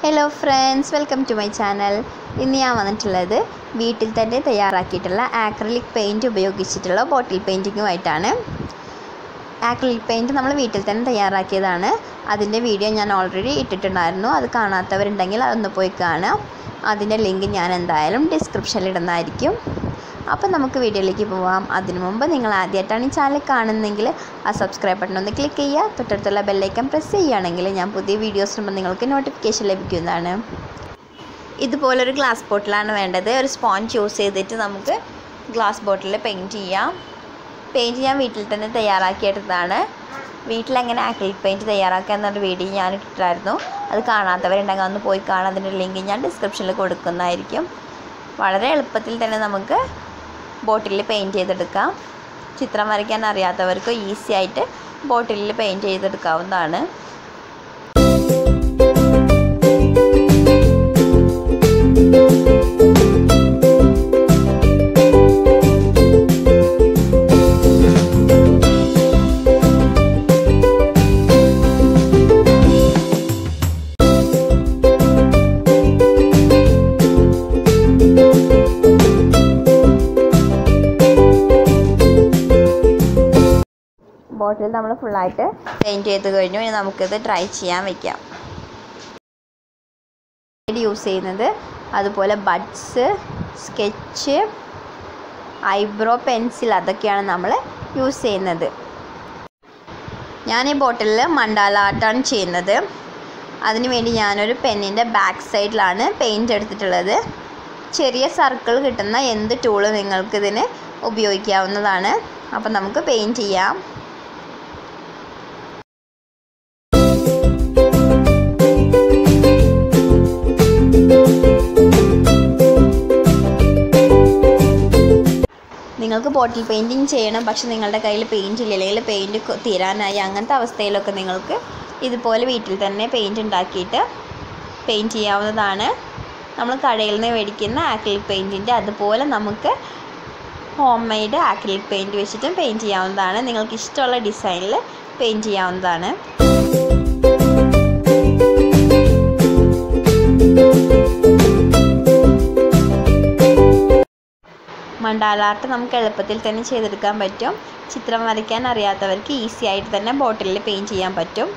hello friends welcome to my channel ഇന്ന് ഞാൻ വന്നിട്ടുള്ളത് വീട്ടിൽ തന്നെ തയ്യാറാക്കിയിട്ടുള്ള ആക്രിലിക് പെയിൻറ്റ് ഉപയോഗിച്ചിട്ടുള്ള ബോട്ടിൽ പെയിൻറ്റിങ്ങുമായിട്ടാണ് ആക്രിലിക് പെയിൻറ്റ് നമ്മൾ വീട്ടിൽ തന്നെ തയ്യാറാക്കിയതാണ് അതിൻ്റെ വീഡിയോ ഞാൻ ഓൾറെഡി ഇട്ടിട്ടുണ്ടായിരുന്നു അത് കാണാത്തവരുണ്ടെങ്കിൽ അതൊന്ന് പോയി കാണാം അതിൻ്റെ ലിങ്ക് ഞാൻ എന്തായാലും ഡിസ്ക്രിപ്ഷനിൽ ഇടുന്നതായിരിക്കും അപ്പോൾ നമുക്ക് വീഡിയോയിലേക്ക് പോവാം അതിനു മുമ്പ് നിങ്ങൾ ആദ്യമായിട്ടാണ് ഈ ചാനൽ കാണുന്നതെങ്കിൽ ആ സബ്സ്ക്രൈബ് ബട്ടൺ ഒന്ന് ക്ലിക്ക് ചെയ്യുക തൊട്ടടുത്തുള്ള ബെല്ലൈക്കൻ പ്രസ് ചെയ്യുകയാണെങ്കിൽ ഞാൻ പുതിയ വീഡിയോസ് ഇടുമ്പോൾ നിങ്ങൾക്ക് നോട്ടിഫിക്കേഷൻ ലഭിക്കുന്നതാണ് ഇതുപോലൊരു ഗ്ലാസ് ബോട്ടിലാണ് വേണ്ടത് ഒരു സ്പോഞ്ച് യൂസ് ചെയ്തിട്ട് നമുക്ക് ഗ്ലാസ് ബോട്ടിൽ പെയിൻറ്റ് ചെയ്യാം പെയിൻറ്റ് ഞാൻ വീട്ടിൽ തന്നെ തയ്യാറാക്കിയെടുത്തതാണ് വീട്ടിലെങ്ങനെ ആക്രിലിക് പെയിൻറ്റ് തയ്യാറാക്കുക എന്നൊരു വീഡിയോ ഞാൻ ഇട്ടിട്ടായിരുന്നു അത് കാണാത്തവരുണ്ടെങ്കിൽ ഒന്ന് പോയി കാണാം അതിൻ്റെ ലിങ്ക് ഞാൻ ഡിസ്ക്രിപ്ഷനിൽ കൊടുക്കുന്നതായിരിക്കും വളരെ എളുപ്പത്തിൽ തന്നെ നമുക്ക് ബോട്ടിലിൽ പെയിൻറ്റ് ചെയ്തെടുക്കാം ചിത്രം വരയ്ക്കാൻ അറിയാത്തവർക്ക് ഈസി ആയിട്ട് ബോട്ടിലിൽ പെയിൻറ്റ് ചെയ്തെടുക്കാവുന്നതാണ് ബോട്ടിൽ നമ്മൾ ഫുള്ളായിട്ട് പെയിൻറ്റ് ചെയ്ത് കഴിഞ്ഞു ഇനി നമുക്കിത് ട്രൈ ചെയ്യാൻ വെക്കാം യൂസ് ചെയ്യുന്നത് അതുപോലെ ബഡ്സ് സ്കെച്ച് ഐബ്രോ പെൻസിൽ അതൊക്കെയാണ് നമ്മൾ യൂസ് ചെയ്യുന്നത് ഞാൻ ഈ ബോട്ടിലിൽ മണ്ടാല ആർട്ടാണ് ചെയ്യുന്നത് അതിനുവേണ്ടി ഞാനൊരു പെന്നിൻ്റെ ബാക്ക് സൈഡിലാണ് പെയിൻറ്റ് എടുത്തിട്ടുള്ളത് ചെറിയ സർക്കിൾ കിട്ടുന്ന എന്ത് ടൂള് നിങ്ങൾക്കിതിന് ഉപയോഗിക്കാവുന്നതാണ് അപ്പം നമുക്ക് പെയിൻറ്റ് ചെയ്യാം നിങ്ങൾക്ക് ബോട്ടിൽ പെയിൻറ്റിങ് ചെയ്യണം പക്ഷെ നിങ്ങളുടെ കയ്യിൽ പെയിൻറ്റ് ഇല്ല അല്ലെങ്കിൽ പെയിൻറ്റ് തീരാനായി അങ്ങനത്തെ അവസ്ഥയിലൊക്കെ നിങ്ങൾക്ക് ഇതുപോലെ വീട്ടിൽ തന്നെ പെയിൻറ്റ് ഉണ്ടാക്കിയിട്ട് പെയിൻറ്റ് ചെയ്യാവുന്നതാണ് നമ്മൾ കടയിൽ നിന്ന് മേടിക്കുന്ന ആക്രിലിക് പെയിൻറ്റിൻ്റെ അതുപോലെ നമുക്ക് ഹോം മെയ്ഡ് ആക്രിലിക് പെയിൻറ്റ് വെച്ചിട്ടും പെയിൻറ്റ് ചെയ്യാവുന്നതാണ് നിങ്ങൾക്ക് ഇഷ്ടമുള്ള ഡിസൈനിൽ പെയിൻറ്റ് ചെയ്യാവുന്നതാണ് മണ്ടാല ആർട്ട് നമുക്ക് എളുപ്പത്തിൽ തന്നെ ചെയ്തെടുക്കാൻ പറ്റും ചിത്രം വരയ്ക്കാൻ അറിയാത്തവർക്ക് ഈസി ആയിട്ട് തന്നെ ബോട്ടിലിൽ പെയിൻറ്റ് ചെയ്യാൻ പറ്റും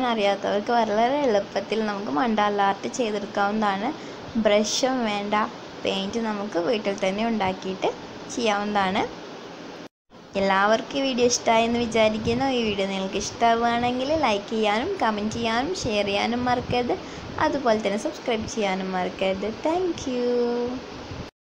അറിയാത്തവർക്ക് വളരെ എളുപ്പത്തിൽ നമുക്ക് മണ്ടാല ആർട്ട് ചെയ്തെടുക്കാവുന്നതാണ് ബ്രഷും വേണ്ട പെയിൻറ്റ് നമുക്ക് വീട്ടിൽ തന്നെ ഉണ്ടാക്കിയിട്ട് ചെയ്യാവുന്നതാണ് എല്ലാവർക്കും ഈ വീഡിയോ ഇഷ്ടമായി എന്ന് വിചാരിക്കുന്നു ഈ വീഡിയോ നിങ്ങൾക്ക് ഇഷ്ടമാവുകയാണെങ്കിൽ ലൈക്ക് ചെയ്യാനും കമൻറ്റ് ചെയ്യാനും ഷെയർ ചെയ്യാനും മറക്കരുത് അതുപോലെ തന്നെ സബ്സ്ക്രൈബ് ചെയ്യാനും മറക്കരുത് താങ്ക്